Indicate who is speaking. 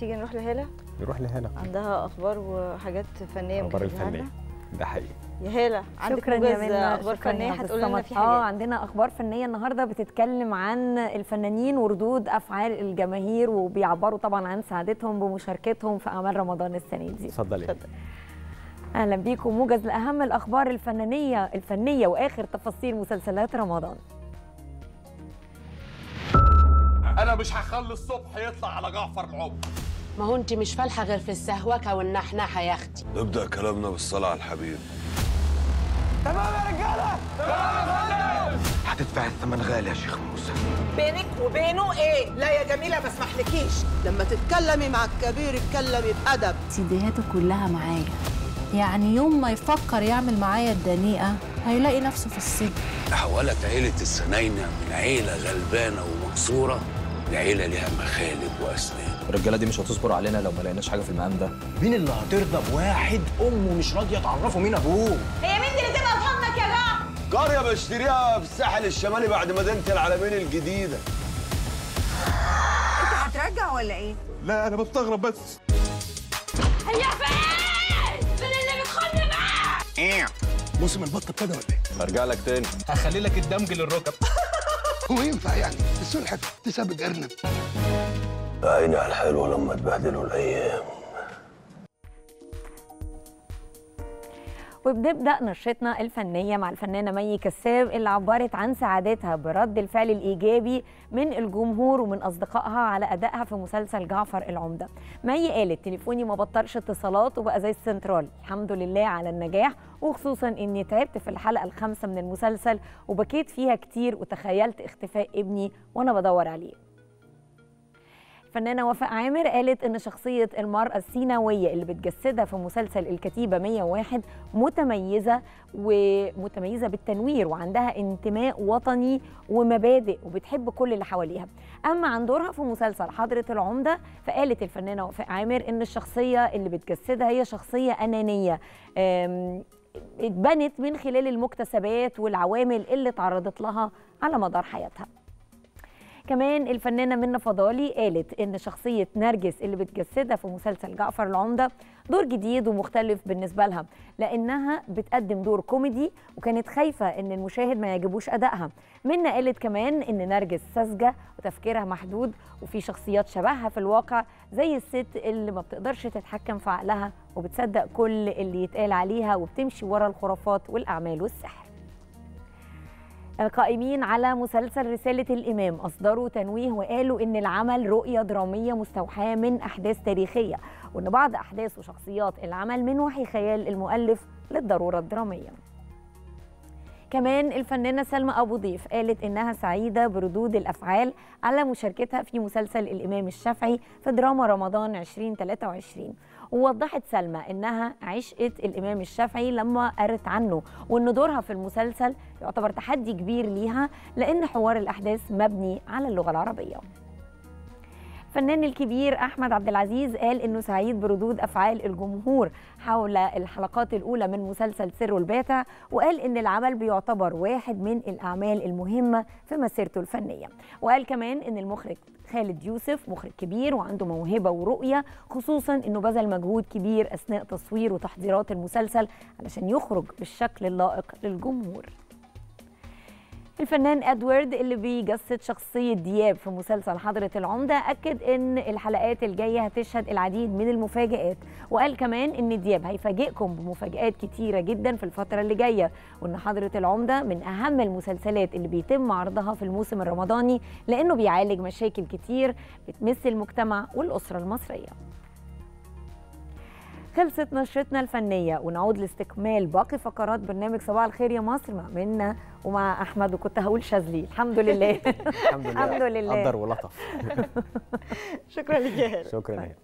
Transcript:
Speaker 1: تيجي نروح لهالة
Speaker 2: نروح لهالة
Speaker 1: عندها اخبار وحاجات فنيه
Speaker 2: اخبار
Speaker 1: مجهزة
Speaker 2: الفنيه
Speaker 1: لنا.
Speaker 2: ده حقيقي
Speaker 1: يا هالة عندك
Speaker 3: شكرا يا
Speaker 1: موجز
Speaker 3: منى
Speaker 1: اخبار
Speaker 3: شكراً
Speaker 1: فنيه
Speaker 3: يا
Speaker 1: هتقول لنا
Speaker 3: بالصمت.
Speaker 1: في
Speaker 3: اه
Speaker 1: حاجات
Speaker 3: عندنا اخبار فنيه النهارده بتتكلم عن الفنانين وردود افعال الجماهير وبيعبروا طبعا عن سعادتهم بمشاركتهم في اعمال رمضان السنه دي
Speaker 2: اتفضلي
Speaker 1: اتفضل.
Speaker 3: اهلا بيكم موجز لاهم الاخبار الفنانيه الفنيه واخر تفاصيل مسلسلات رمضان
Speaker 4: انا مش هخلي الصبح يطلع على جعفر العمر
Speaker 5: ما هو انت مش فالحه غير في السهوكه والنحنحه يا اختي
Speaker 6: نبدأ كلامنا بالصلاة على الحبيب
Speaker 7: هتدفع الثمن غالي يا شيخ موسى
Speaker 8: بينك وبينه ايه؟ لا يا جميله ما اسمحلكيش
Speaker 9: لما تتكلمي مع الكبير اتكلمي بأدب
Speaker 10: سيديهاته كلها معايا يعني يوم ما يفكر يعمل معايا الدنيئة هيلاقي نفسه في السجن
Speaker 6: تحولت عيلة السناينة من عيلة غلبانة ومكسورة لعيلة ليها مخالب وأسنان
Speaker 11: الرجاله دي مش هتصبر علينا لو ما لقيناش حاجه في المقام ده
Speaker 7: مين اللي هترضى بواحد امه مش راضيه تعرفه مين ابوه
Speaker 8: هي مين اللي تبقى في حضنك يا جماعه؟
Speaker 6: قرية بشتريها في الساحل الشمالي بعد مدينة العالمين الجديدة
Speaker 8: انت هترجع ولا ايه؟
Speaker 4: لا انا بستغرب بس
Speaker 8: هي فين؟ فين اللي بتخلي معاه؟
Speaker 7: موسم البط ابتدى ولا ايه؟
Speaker 6: هرجع لك تاني
Speaker 11: هخلي لك الدمج للركب
Speaker 7: هو ينفع يعني السلحف تسابق ارنب
Speaker 6: عيني على الحلوة لما تبهدلوا الأيام
Speaker 3: وبنبدا نشرتنا الفنيه مع الفنانه مي كساب اللي عبرت عن سعادتها برد الفعل الايجابي من الجمهور ومن اصدقائها على ادائها في مسلسل جعفر العمده. مي قالت تليفوني ما بطلش اتصالات وبقى زي السنترال، الحمد لله على النجاح وخصوصا اني تعبت في الحلقه الخامسه من المسلسل وبكيت فيها كتير وتخيلت اختفاء ابني وانا بدور عليه. الفنانة وفاء عامر قالت إن شخصية المرأة السيناوية اللي بتجسدها في مسلسل الكتيبة 101 متميزة ومتميزة بالتنوير وعندها انتماء وطني ومبادئ وبتحب كل اللي حواليها أما عن دورها في مسلسل حضرة العمدة فقالت الفنانة وفاء عامر إن الشخصية اللي بتجسدها هي شخصية أنانية أم، اتبنت من خلال المكتسبات والعوامل اللي تعرضت لها على مدار حياتها كمان الفنانة منى فضالي قالت إن شخصية نرجس اللي بتجسدها في مسلسل جعفر العمدة دور جديد ومختلف بالنسبة لها لأنها بتقدم دور كوميدي وكانت خايفة إن المشاهد ما يعجبوش أدائها منى قالت كمان إن نرجس ساذجة وتفكيرها محدود وفي شخصيات شبهها في الواقع زي الست اللي ما بتقدرش تتحكم في عقلها وبتصدق كل اللي يتقال عليها وبتمشي ورا الخرافات والأعمال والسحر القائمين على مسلسل رسالة الإمام أصدروا تنويه وقالوا إن العمل رؤية درامية مستوحاة من أحداث تاريخية وإن بعض أحداث وشخصيات العمل من وحي خيال المؤلف للضرورة الدرامية كمان الفنانة سلمى أبو ضيف قالت إنها سعيدة بردود الأفعال على مشاركتها في مسلسل الإمام الشافعي في دراما رمضان 2023 ووضحت سلمى إنها عشقت الإمام الشافعي لما قرت عنه وإن دورها في المسلسل يعتبر تحدي كبير ليها لأن حوار الأحداث مبني على اللغة العربية الفنان الكبير احمد عبد العزيز قال انه سعيد بردود افعال الجمهور حول الحلقات الاولى من مسلسل سر الباتع وقال ان العمل بيعتبر واحد من الاعمال المهمه في مسيرته الفنيه وقال كمان ان المخرج خالد يوسف مخرج كبير وعنده موهبه ورؤيه خصوصا انه بذل مجهود كبير اثناء تصوير وتحضيرات المسلسل علشان يخرج بالشكل اللائق للجمهور الفنان ادوارد اللي بيجسد شخصية دياب في مسلسل حضرة العمدة أكد إن الحلقات الجاية هتشهد العديد من المفاجآت وقال كمان إن دياب هيفاجئكم بمفاجآت كتيرة جدا في الفترة اللي جاية وإن حضرة العمدة من أهم المسلسلات اللي بيتم عرضها في الموسم الرمضاني لأنه بيعالج مشاكل كتير بتمس المجتمع والأسرة المصرية خلصت نشرتنا الفنية ونعود لاستكمال باقي فقرات برنامج صباح الخير يا مصر مع منا ومع أحمد وكنت هقول شاذلي الحمد لله
Speaker 2: الحمد لله
Speaker 3: الحمد لله
Speaker 2: قدر ولطف
Speaker 1: شكرا لك يا هالة
Speaker 2: شكرا يا هلا.